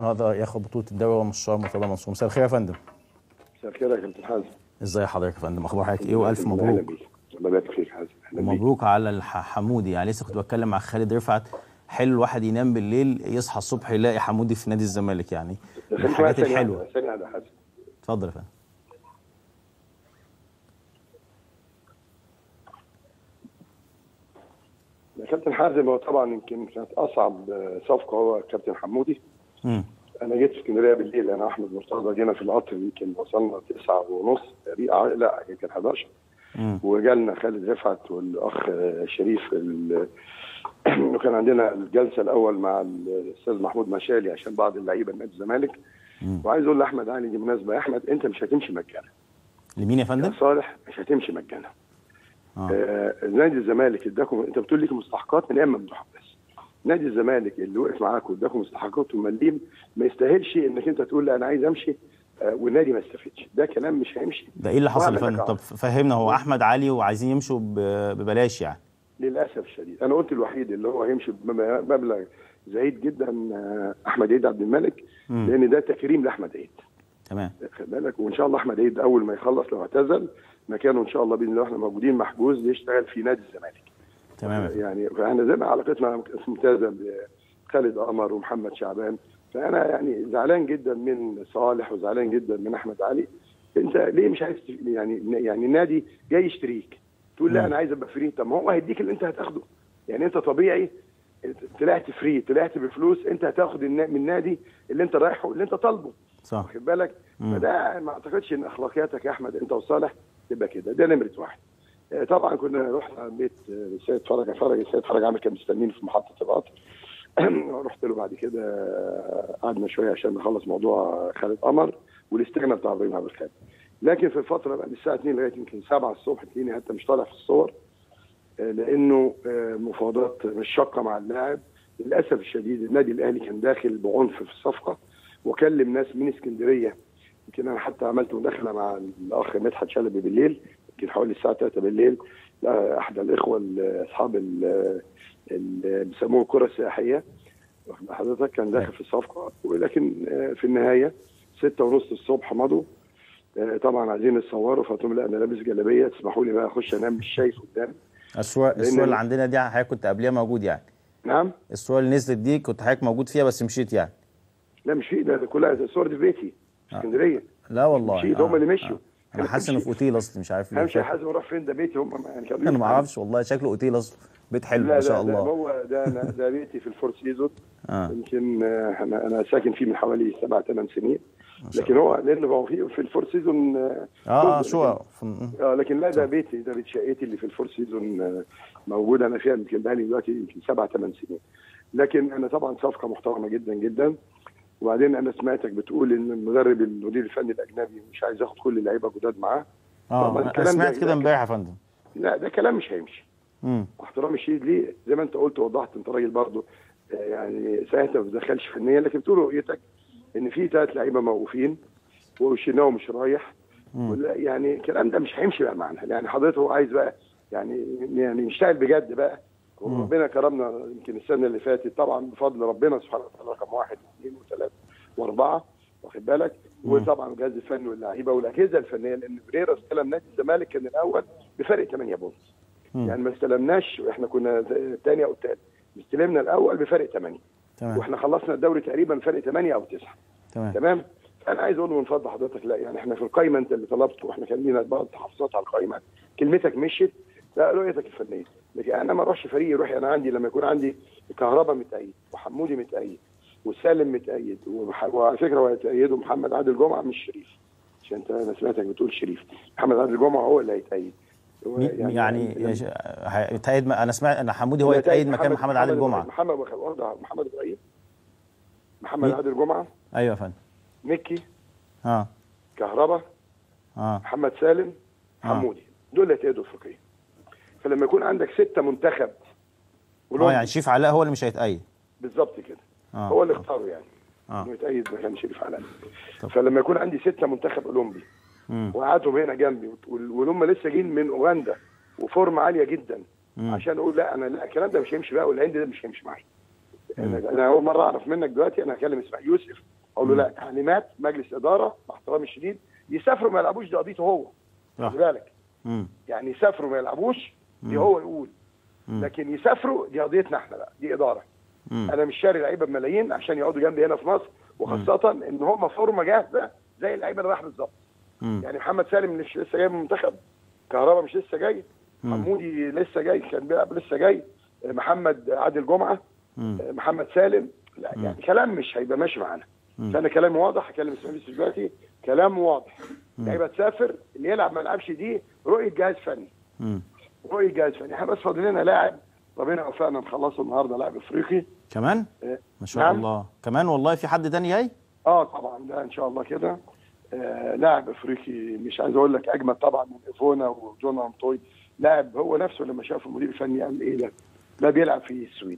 هذا ياخد بطوله الدوري ومشوار مرتضى منصور مساء الخير يا فندم مساء الخير يا كابتن حازم ازي حضرتك يا فندم اخبار حضرتك ايه والف اهلا مبروك بيك الله يبارك فيك يا حازم اهلا بيك مبروك على الح- حمودي يعني لسه كنت بتكلم مع خالد رفعت حلو الواحد ينام بالليل يصحى الصبح يلاقي حمودي في نادي الزمالك يعني من خليك الحاجات معايا ثانية الحلوه واحدة، ثانية واحدة يا حازم اتفضل يا فندم يا كابتن حازم هو طبعا يمكن كانت اصعب آه، صفقه هو كابتن حمودي مم. انا جيت اسكندريه بالليل انا احمد مرتضى جينا في القطر يمكن وصلنا 9 ونص تقريبا لا يمكن 11 مم. وجالنا خالد رفعت والاخ آه، شريف ال- وكان عندنا الجلسه الاول مع الاستاذ محمود مشالي عشان بعض اللعيبه نادي الزمالك مم. وعايز اقول لاحمد علي دي مناسبه يا احمد انت مش هتمشي مجانا لمين يا يا فندم؟ صالح مش هتمشي مجانا اه آه نادي الزمالك اداكم انت بتقول ليك مستحقات من ايام ممدوح بس نادي الزمالك اللي وقف معاك واداكم مستحقات ومليم ما يستاهلش انك انت تقول لا انا عايز امشي آه والنادي ما استفدش ده كلام مش هيمشي ده ايه اللي حصل يا وأعمل لك فندم؟ طب عرض. فهمنا هو احمد علي وعايزين يمشوا ب- ببلاش يعني للاسف الشديد انا قلت الوحيد اللي هو هيمشي بمبلغ زهيد جدا آه احمد عيد عبد الملك مم. لان ده تكريم لاحمد عيد تمام خد بالك وان شاء الله احمد عيد اول ما يخلص لو اعتزل مكانه ان شاء الله باذن الله احنا موجودين محجوز يشتغل في نادي الزمالك تمام يا فندم. يعني فاحنا زي ما علاقتنا ممتازه بخالد قمر ومحمد شعبان فانا يعني زعلان جدا من صالح وزعلان جدا من احمد علي انت ليه مش عايز تف- يعني يعني النادي جاي يشتريك تقول لا مم. انا عايز ابقى فري طب ما هو هيديك اللي انت هتاخده يعني انت طبيعي طلعت فري طلعت بفلوس انت هتاخد النا- من النادي اللي انت رايحه اللي انت طالبه صح واخد بالك مم. فده ما اعتقدش ان اخلاقياتك يا احمد انت وصالح تبقى كده ده نمره واحد آه، طبعا كنا رحنا بيت آه، السيد فرج فرج السيد فرج عامل كان مستنيني في محطه القطر رحت له بعد كده آه، قعدنا شويه عشان نخلص موضوع خالد قمر والاستغنى بتاع ابراهيم عبد الخالق لكن في الفتره بعد الساعه 2 لغايه يمكن 7 الصبح تلاقيني حتى مش طالع في الصور آه، لانه آه، مفاوضات مش شاقه مع اللاعب للاسف الشديد النادي الاهلي كان داخل بعنف في الصفقه وكلم ناس من اسكندريه يمكن انا حتى عملت مداخله مع الاخ مدحت شلبي بالليل يمكن حوالي الساعه 3 بالليل آه، احد الاخوه ال- اصحاب ال- ال- بيسموه الكره السياحيه واخد بال حضرتك كان داخل في الصفقه ولكن آه، في النهايه ستة ونص الصبح مضوا آه، طبعا عايزين يتصوروا فقلت لهم لا انا لابس جلابيه تسمحوا لي بقى اخش انام مش شايف قدامي الصور الصور اللي عندنا دي حضرتك كنت قبلها موجود يعني نعم الصور اللي نزلت دي كنت حضرتك موجود فيها بس مشيت يعني لا مش في ده ده كلها الصور دي في بيتي في اسكندريه لا والله مشيت، هم اللي مشيوا. انا حاسس انه في اوتيل اصلي مش عارف ليه همشي يا شكله- حازم اروح فين ده بيتي هم يعني كانوا انا ما اعرفش والله شكله اوتيل اصلا بيت حلو لا ما شاء لا ده الله هو ده أنا ده بيتي في الفور سيزون اه يمكن آه، انا انا ساكن فيه من حوالي سبع ثمان سنين شاء لكن هو لان هو في في الفور سيزون آه، اه جزء، شو لكن- اه لكن لا ده بيتي ده بيت شقتي اللي في الفور سيزون آه، موجود انا فيها يمكن بقالي دلوقتي يمكن سبع ثمان سنين لكن انا طبعا صفقه محترمه جدا جدا وبعدين انا سمعتك بتقول ان المدرب المدير الفني الاجنبي مش عايز ياخد كل اللعيبه جداد معاه اه طبعاً انا الكلام ده- سمعت كده ده- امبارح يا فندم لا ده كلام مش هيمشي امم احترامي الشديد ليه زي ما انت قلت وضحت انت راجل برضه آه، يعني ساعتها ما بتدخلش فنيا لكن بتقول رؤيتك ان في ثلاث لعيبه موقوفين والشناوي مش رايح ولا- يعني الكلام ده مش هيمشي بقى معانا يعني حضرتك هو عايز بقى يعني يعني نشتغل بجد بقى وربنا كرمنا يمكن السنه اللي فاتت طبعا بفضل ربنا سبحانه وتعالى رقم واحد واثنين وثلاثه واربعه واخد بالك وطبعا الجهاز الفني واللعيبه والاجهزه الفنيه لان بريرا استلم نادي الزمالك كان الاول بفرق 8 بونت مم. يعني ما استلمناش احنا كنا الثاني او الثالث استلمنا الاول بفرق 8 تمام واحنا خلصنا الدوري تقريبا فرق 8 او 9 تمام تمام انا عايز اقول من فضل حضرتك لا يعني احنا في القايمه انت اللي طلبته واحنا كان لينا بعض التحفظات على القايمه كلمتك مشيت لا رؤيتك الفنيه لكن انا ما اروحش فريق يروح انا عندي لما يكون عندي كهربا متأيد وحمودي متأيد وسالم متأيد ومح- وعلى فكره هو هيتأيده محمد عادل جمعه مش شريف عشان انت انا سمعتك بتقول شريف محمد عادل جمعه هو اللي هيتأيد هو مي- يعني يا ش- هيتأيد م- انا سمعت ان حمودي هو اللي يتأيد مكان محمد عادل إبراهيم. جمعه محمد واضح محمد ابراهيم محمد مين؟ عادل جمعه ايوه يا فندم مكي اه كهربا اه محمد سالم آه. حمودي دول اللي هيتأيدوا افريقيا فلما يكون عندك ستة منتخب اه يعني شريف علاء هو اللي مش هيتأيد بالظبط كده اه هو اللي اختاره يعني اه انه يتأيد مكان شريف علاء طب. فلما يكون عندي ستة منتخب اولمبي مم. وقعدهم هنا جنبي وال- والهم لسه جايين من اوغندا وفورمه عاليه جدا مم. عشان اقول لا انا لا الكلام ده مش هيمشي بقى والهند ده مش هيمشي معايا انا أنا اول مره اعرف منك دلوقتي انا هكلم اسماعيل يوسف اقول له لا تعليمات مجلس اداره مع احترامي الشديد يسافروا ما يلعبوش دي قضيته هو صح. خلي بالك مم. يعني يسافروا ما يلعبوش دي هو يقول لكن يسافروا دي قضيتنا احنا بقى دي اداره مم. انا مش شاري لعيبه بملايين عشان يقعدوا جنبي هنا في مصر وخاصه ان هم فورمه جاهزه زي اللعيبه اللي راح بالظبط مم. يعني محمد سالم مش لسه جاي من المنتخب كهربا مش لسه جاي حمودي لسه جاي كان بيلعب لسه جاي محمد عادل جمعه مم. محمد سالم لا يعني كلام مش هيبقى ماشي معانا فانا كلامي واضح هكلم اسماعيل يوسف دلوقتي كلام واضح لعيبه تسافر اللي يلعب ما يلعبش دي رؤيه جهاز فني مم. رؤيه جهاز فني احنا بس فاضل لنا لاعب ربنا وفقنا نخلصه النهارده لاعب افريقي كمان آه، ما شاء نعم. الله كمان والله في حد تاني جاي اه طبعا ده ان شاء الله كده آه لاعب افريقي مش عايز اقول لك اجمد طبعا من ايفونا وجون انطوي لاعب هو نفسه لما شاف المدير الفني قال ايه ده ده بيلعب في السويد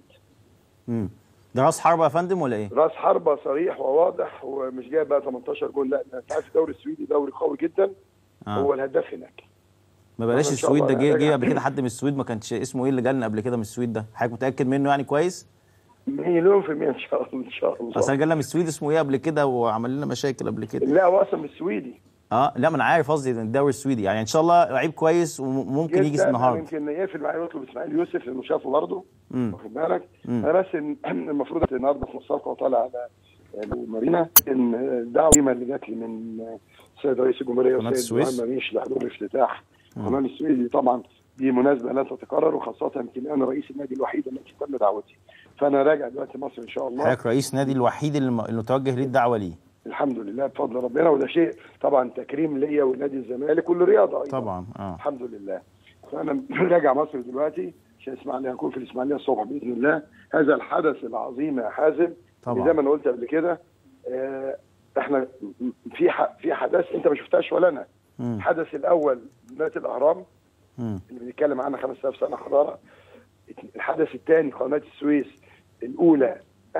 مم. ده راس حربة يا فندم ولا ايه راس حربه صريح وواضح ومش جايب بقى 18 جول لا ده انت عارف الدوري السويدي دوري قوي جدا آه. هو الهداف هناك ما بلاش إن شاء السويد ده الله جه راجع. جه قبل كده حد من السويد ما كانش اسمه ايه اللي جالنا قبل كده من السويد ده حضرتك متاكد منه يعني كويس مليون في المية ان شاء الله ان شاء الله اصل جالنا من السويد اسمه ايه قبل كده وعمل لنا مشاكل قبل كده لا هو اصلا مش سويدي اه لا ما انا عارف قصدي إن الدوري السويدي يعني ان شاء الله لعيب كويس وممكن يجي جداً. النهارده يمكن يقفل معايا ويطلب اسماعيل يوسف لانه شافه برضه مم. واخد بالك مم. انا بس إن- المفروض النهارده في مسابقه وطالع على المارينا ان الدعوه القيمه اللي جات لي من السيد رئيس الجمهوريه قناة والسيد السويس. إبراهيم مريش لحضور الافتتاح قناه السويس دي طبعا دي مناسبه لا تتكرر وخاصه يمكن انا رئيس النادي الوحيد التي تم دعوتي فانا راجع دلوقتي مصر ان شاء الله حضرتك رئيس نادي الوحيد اللي م- اللي متوجه ليه الدعوه ليه الحمد لله بفضل ربنا وده شيء طبعا تكريم ليا ونادي الزمالك والرياضه ايضا طبعا اه الحمد لله فانا راجع مصر دلوقتي عشان اسماعيليه هكون في الاسماعيليه الصبح باذن الله هذا الحدث العظيم يا حازم طبعا. اللي زي ما انا قلت قبل كده آه، احنا في ح- في حدث انت ما شفتهاش ولا انا مم. الحدث الاول بنايه الاهرام مم. اللي بنتكلم عنها 5000 سنه حضاره الحدث الثاني قناه السويس الاولى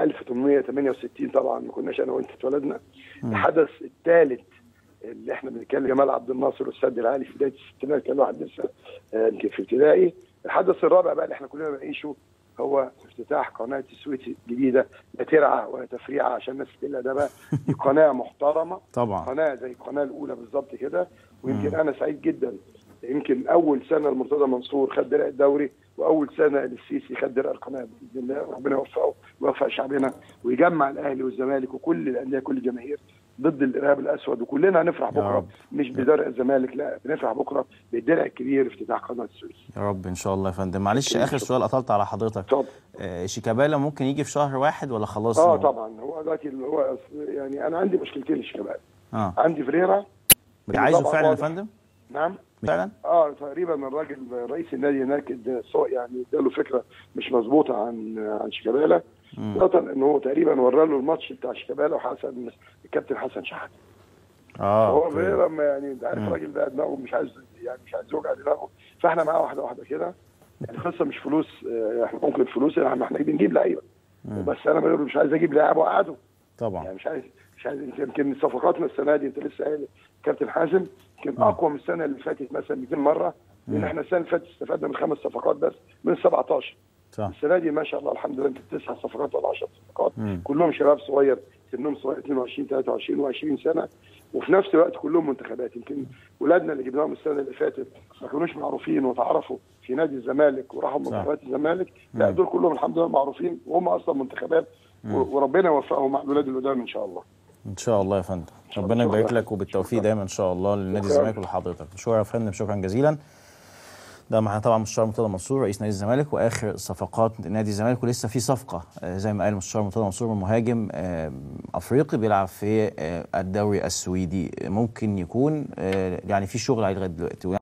1868 طبعا ما كناش انا وانت اتولدنا الحدث الثالث اللي احنا بنتكلم جمال عبد الناصر والسد العالي في بدايه الستينات كان الواحد لسه آه، يمكن في ابتدائي الحدث الرابع بقى اللي احنا كلنا بنعيشه هو افتتاح قناه السويس الجديده لا ترعى ولا تفريعه عشان الناس تقول ده بقى دي قناه محترمه طبعا قناه زي القناه الاولى بالظبط كده ويمكن انا سعيد جدا يمكن اول سنه لمرتضى منصور خد درع الدوري واول سنه للسيسي خد درع القناه باذن الله ربنا يوفقه ويوفق شعبنا ويجمع الاهلي والزمالك وكل الانديه كل الجماهير ضد الارهاب الاسود وكلنا هنفرح يا بكره رب. مش بدرع الزمالك لا بنفرح بكره بالدرع الكبير افتتاح قناه السويس يا رب ان شاء الله يا فندم معلش اخر سؤال قطلت على حضرتك اتفضل آه شيكابالا ممكن يجي في شهر واحد ولا خلاص اه إنه- طبعا هو دلوقتي اللي هو أصل- يعني انا عندي مشكلتين للشباب اه عندي فريرا عايزه طبعاً فعلا يا واضح. فندم نعم فعلا اه تقريبا الراجل رئيس النادي هناك ادى سوء يعني اداله فكره مش مظبوطه عن عن شيكابالا خاصه ان هو تقريبا ورى له الماتش بتاع شيكابالا وحسن الكابتن حسن شحاته اه هو أوكي. فيرا ما يعني انت عارف الراجل ده دماغه مش عايز يعني مش عايز يوجع دماغه فاحنا معاه واحده واحده كده يعني القصه مش فلوس آه، احنا ممكن فلوس احنا احنا بنجيب لعيبه بس انا مش عايز اجيب لاعب واقعده طبعا يعني مش عايز مش عايز يمكن- يمكن صفقاتنا السنه دي انت لسه قايل كابتن حازم يمكن اقوى من السنه اللي فاتت مثلا 200 مره لان احنا السنه اللي فاتت استفدنا من خمس صفقات بس من 17 صح السنه دي ما شاء الله الحمد لله يمكن تسع صفقات ولا 10 صفقات مم. كلهم شباب صغير سنهم صغير 22 23 و20 سنه وفي نفس الوقت كلهم منتخبات يمكن ولادنا اللي جبناهم السنه اللي فاتت ما كانوش معروفين وتعرفوا في نادي الزمالك وراحوا منتخبات الزمالك لا دول كلهم الحمد لله معروفين وهم اصلا منتخبات و- وربنا يوفقهم مع الولاد القدام ان شاء الله ان شاء الله يا فندم شاء ربنا الله. يبارك لك وبالتوفيق دايما ان شاء الله لنادي شكراً. الزمالك ولحضرتك شكرا يا فندم شكرا جزيلا ده معانا طبعا مستشار مرتضى منصور رئيس نادي الزمالك واخر صفقات نادي الزمالك ولسه في صفقه آه، زي ما قال المستشار مرتضى منصور من مهاجم آه، افريقي بيلعب في آه، الدوري السويدي ممكن يكون آه، يعني في شغل عليه لغايه دلوقتي